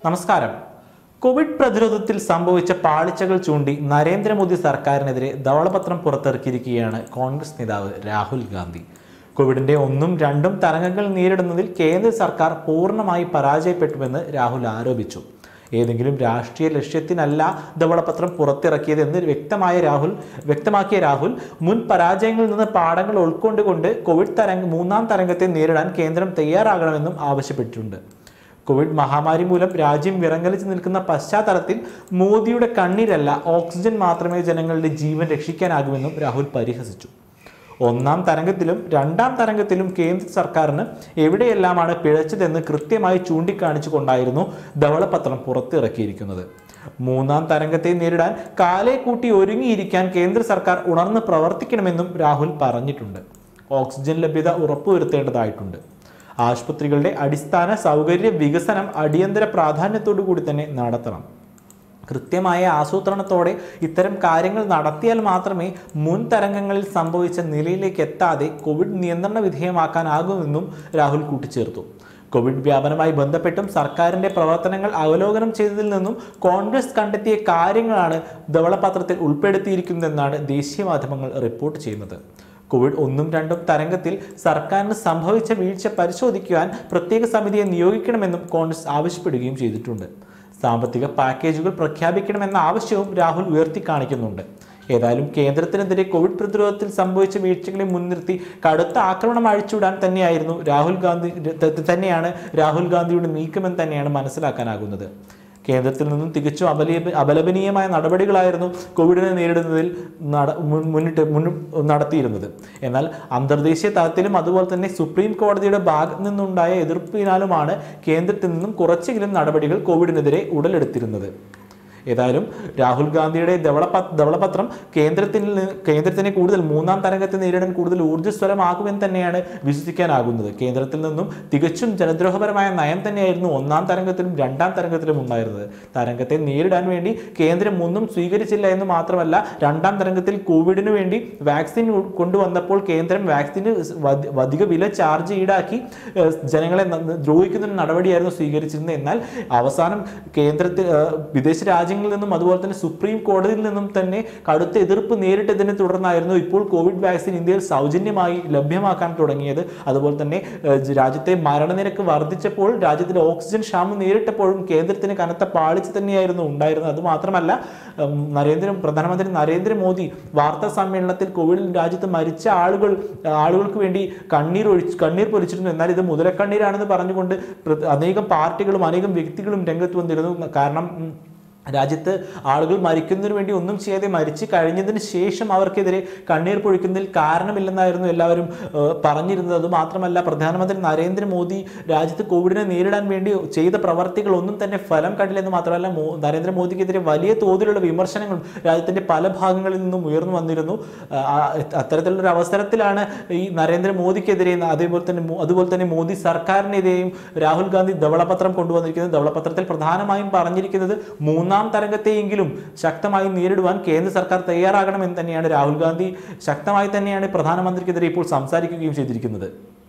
നമസ്കാരം കോവിഡ് പ്രതിരോധത്തിൽ സംഭവിച്ച പാളിച്ചകൾ ചൂണ്ടി നരേന്ദ്രമോദി സർക്കാരിനെതിരെ ധവളപത്രം പുറത്തിറക്കിയിരിക്കുകയാണ് കോൺഗ്രസ് നേതാവ് രാഹുൽ ഗാന്ധി കോവിഡിന്റെ ഒന്നും രണ്ടും തരംഗങ്ങൾ നേരിടുന്നതിൽ കേന്ദ്ര സർക്കാർ പൂർണ്ണമായി പരാജയപ്പെട്ടുവെന്ന് രാഹുൽ ആരോപിച്ചു ഏതെങ്കിലും രാഷ്ട്രീയ ലക്ഷ്യത്തിനല്ല ധവളപത്രം പുറത്തിറക്കിയതെന്ന് വ്യക്തമായ രാഹുൽ വ്യക്തമാക്കിയ രാഹുൽ മുൻ പരാജയങ്ങളിൽ നിന്ന് പാഠങ്ങൾ ഉൾക്കൊണ്ടുകൊണ്ട് കോവിഡ് തരംഗ മൂന്നാം തരംഗത്തെ നേരിടാൻ കേന്ദ്രം തയ്യാറാകണമെന്നും ആവശ്യപ്പെട്ടിട്ടുണ്ട് കോവിഡ് മഹാമാരി മൂലം രാജ്യം വിറങ്ങലിച്ച് നിൽക്കുന്ന പശ്ചാത്തലത്തിൽ മോദിയുടെ കണ്ണീരല്ല ഓക്സിജൻ മാത്രമേ ജനങ്ങളുടെ ജീവൻ രക്ഷിക്കാനാകുമെന്നും രാഹുൽ പരിഹസിച്ചു ഒന്നാം തരംഗത്തിലും രണ്ടാം തരംഗത്തിലും കേന്ദ്ര സർക്കാരിന് എവിടെയെല്ലാമാണ് പിഴച്ചതെന്ന് കൃത്യമായി ചൂണ്ടിക്കാണിച്ചുകൊണ്ടായിരുന്നു ധവളപത്രം പുറത്തിറക്കിയിരിക്കുന്നത് മൂന്നാം തരംഗത്തെ നേരിടാൻ കാലേ കൂട്ടി ഒരുങ്ങിയിരിക്കാൻ കേന്ദ്ര സർക്കാർ ഉണർന്ന് പ്രവർത്തിക്കണമെന്നും രാഹുൽ പറഞ്ഞിട്ടുണ്ട് ഓക്സിജൻ ലഭ്യത ഉറപ്പുവരുത്തേണ്ടതായിട്ടുണ്ട് ആശുപത്രികളുടെ അടിസ്ഥാന സൗകര്യ വികസനം അടിയന്തര പ്രാധാന്യത്തോടു കൂടി തന്നെ നടത്തണം കൃത്യമായ ആസൂത്രണത്തോടെ ഇത്തരം കാര്യങ്ങൾ നടത്തിയാൽ മാത്രമേ മുൻ തരംഗങ്ങളിൽ സംഭവിച്ച നിലയിലേക്ക് എത്താതെ കോവിഡ് നിയന്ത്രണ വിധേയമാക്കാനാകുമെന്നും രാഹുൽ കൂട്ടിച്ചേർത്തു കോവിഡ് വ്യാപനവുമായി ബന്ധപ്പെട്ടും സർക്കാരിന്റെ പ്രവർത്തനങ്ങൾ അവലോകനം ചെയ്തതിൽ നിന്നും കോൺഗ്രസ് കണ്ടെത്തിയ കാര്യങ്ങളാണ് ധവളപത്രത്തിൽ ഉൾപ്പെടുത്തിയിരിക്കുന്നതെന്നാണ് ദേശീയ മാധ്യമങ്ങൾ റിപ്പോർട്ട് ചെയ്യുന്നത് കോവിഡ് ഒന്നും രണ്ടും തരംഗത്തിൽ സർക്കാരിന് സംഭവിച്ച വീഴ്ച പരിശോധിക്കുവാൻ പ്രത്യേക സമിതിയെ നിയോഗിക്കണമെന്നും കോൺഗ്രസ് ആവശ്യപ്പെടുകയും ചെയ്തിട്ടുണ്ട് സാമ്പത്തിക പാക്കേജുകൾ പ്രഖ്യാപിക്കണമെന്ന ആവശ്യവും രാഹുൽ ഉയർത്തി കാണിക്കുന്നുണ്ട് ഏതായാലും കേന്ദ്രത്തിനെതിരെ കോവിഡ് പ്രതിരോധത്തിൽ സംഭവിച്ച വീഴ്ചകളെ മുൻനിർത്തി കടുത്ത ആക്രമണം അഴിച്ചുവിടാൻ തന്നെയായിരുന്നു രാഹുൽ ഗാന്ധി ത- തന്നെയാണ് രാഹുൽ ഗാന്ധിയുടെ നീക്കമെന്ന് തന്നെയാണ് മനസ്സിലാക്കാനാകുന്നത് കേന്ദ്രത്തിൽ നിന്നും തികച്ചും അപലീ അപലപനീയമായ നടപടികളായിരുന്നു കോവിഡിനെ നേരിടുന്നതിൽ നട മുൻ- മുന്നിട്ട് മുൻ നടത്തിയിരുന്നത് എന്നാൽ അന്തർദേശീയ തലത്തിലും അതുപോലെ തന്നെ സുപ്രീം കോടതിയുടെ ഭാഗത്ത് നിന്നുണ്ടായ എതിർപ്പിനാലുമാണ് കേന്ദ്രത്തിൽ നിന്നും കുറച്ചെങ്കിലും നടപടികൾ കോവിഡിനെതിരെ ഉടലെടുത്തിരുന്നത് ഏതായാലും രാഹുൽ ഗാന്ധിയുടെ ധവളപ ധവളപത്രം കേന്ദ്രത്തിൽ നിന്ന് കേന്ദ്രത്തിനെ കൂടുതൽ മൂന്നാം തരംഗത്തെ നേരിടാൻ കൂടുതൽ ഊർജ്ജസ്വലമാക്കുമെന്ന് തന്നെയാണ് വിശ്വസിക്കാനാകുന്നത് കേന്ദ്രത്തിൽ നിന്നും തികച്ചും ജനദ്രോഹപരമായ നയം തന്നെയായിരുന്നു ഒന്നാം തരംഗത്തിലും രണ്ടാം തരംഗത്തിലും ഉണ്ടായിരുന്നത് തരംഗത്തെ നേരിടാൻ വേണ്ടി കേന്ദ്രം ഒന്നും സ്വീകരിച്ചില്ല എന്ന് മാത്രമല്ല രണ്ടാം തരംഗത്തിൽ കോവിഡിന് വേണ്ടി വാക്സിൻ ഉ- കൊണ്ടുവന്നപ്പോൾ കേന്ദ്രം വാക്സിന് വധ- അധിക വില ചാർജ് ഈടാക്കി ഏഹ്, ജനങ്ങളെ ന- ദ്രോഹിക്കുന്ന ഒരു നടപടിയായിരുന്നു സ്വീകരിച്ചിരുന്നത് എന്നാൽ അവസാനം കേന്ദ്രത്തിൽ ഏഹ്, വിദേശ രാജ്യങ്ങളിൽ നിന്നും അതുപോലെ തന്നെ സുപ്രീം കോടതിയിൽ നിന്നും തന്നെ കടുത്ത എതിർപ്പ് നേരിട്ടതിനെ തുടർന്നായിരുന്നു ഇപ്പോൾ കോവിഡ് വാക്സിൻ ഇന്ത്യയിൽ സൗജന്യമായി ലഭ്യമാക്കാൻ തുടങ്ങിയത് അതുപോലെ തന്നെ ഏഹ്, ജ- രാജ്യത്തെ മരണനിരക്ക് വർദ്ധിച്ചപ്പോൾ രാജ്യത്തിൽ ഓക്സിജൻ ക്ഷാമം നേരിട്ടപ്പോഴും കേന്ദ്രത്തിന് കനത്ത പാളിച്ച തന്നെയായിരുന്നു ഉണ്ടായിരുന്നത് അത് മാത്രമല്ല ഉം, നരേന്ദ്ര പ്രധാനമന്ത്രി നരേന്ദ്രമോദി വാർത്താ സമ്മേളനത്തിൽ കോവിഡിൽ രാജ്യത്ത് മരിച്ച ആളുകൾ ആളുകൾക്ക് വേണ്ടി കണ്ണീർ ഒഴിച്ച് കണ്ണീർ പൊലിച്ചിരുന്നു എന്നാൽ ഇത് മുതലക്കണ്ണീരാണെന്ന് പറഞ്ഞുകൊണ്ട് പ്ര- അനേകം പാർട്ടികളും അനേകം വ്യക്തികളും രംഗത്ത് വന്നിരുന്നു കാരണം ഉം, രാജ്യത്ത് ആളുകൾ മരിക്കുന്നതിന് വേണ്ടി ഒന്നും ചെയ്യാതെ മരിച്ചു കഴിഞ്ഞതിന് ശേഷം അവർക്കെതിരെ കണ്ണീർ പൊഴിക്കുന്നതിൽ കാരണമില്ലെന്നായിരുന്നു എല്ലാവരും ഏഹ്, പറഞ്ഞിരുന്നത് അത് മാത്രമല്ല പ്രധാനമന്ത്രി നരേന്ദ്രമോദി രാജ്യത്ത് കോവിഡിനെ നേരിടാൻ വേണ്ടി ചെയ്ത പ്രവർത്തികൾ ഒന്നും തന്നെ ഫലം കണ്ടില്ലെന്ന് മാത്രമല്ല മോ- നരേന്ദ്രമോദിക്കെതിരെ വലിയ തോതിലുള്ള വിമർശനങ്ങളും രാജ്യത്തിന്റെ പല ഭാഗങ്ങളിൽ നിന്നും ഉയർന്നു വന്നിരുന്നു ആ, ആ, അത്തരത്തിലുള്ള ഒരു അവസരത്തിലാണ് ഈ നരേന്ദ്രമോദിക്കെതിരെ അതേപോലെ തന്നെ മോ- അതുപോലെ തന്നെ മോദി സർക്കാരിനെതിരെയും രാഹുൽ ഗാന്ധി ധവളപത്രം കൊണ്ടുവന്നിരിക്കുന്നത് ധവളപത്രത്തിൽ പ്രധാനമായും പറഞ്ഞിരിക്കുന്നത് മൂന്നാം തരംഗത്തെയെങ്കിലും ശക്തമായി നേരിടുവാൻ കേന്ദ്ര സർക്കാർ തയ്യാറാകണമെന്ന് തന്നെയാണ് രാഹുൽ ഗാന്ധി ശക്തമായി തന്നെയാണ് പ്രധാനമന്ത്രിക്കെതിരെ ഇപ്പോൾ സംസാരിക്കുകയും ചെയ്തിരിക്കുന്നത്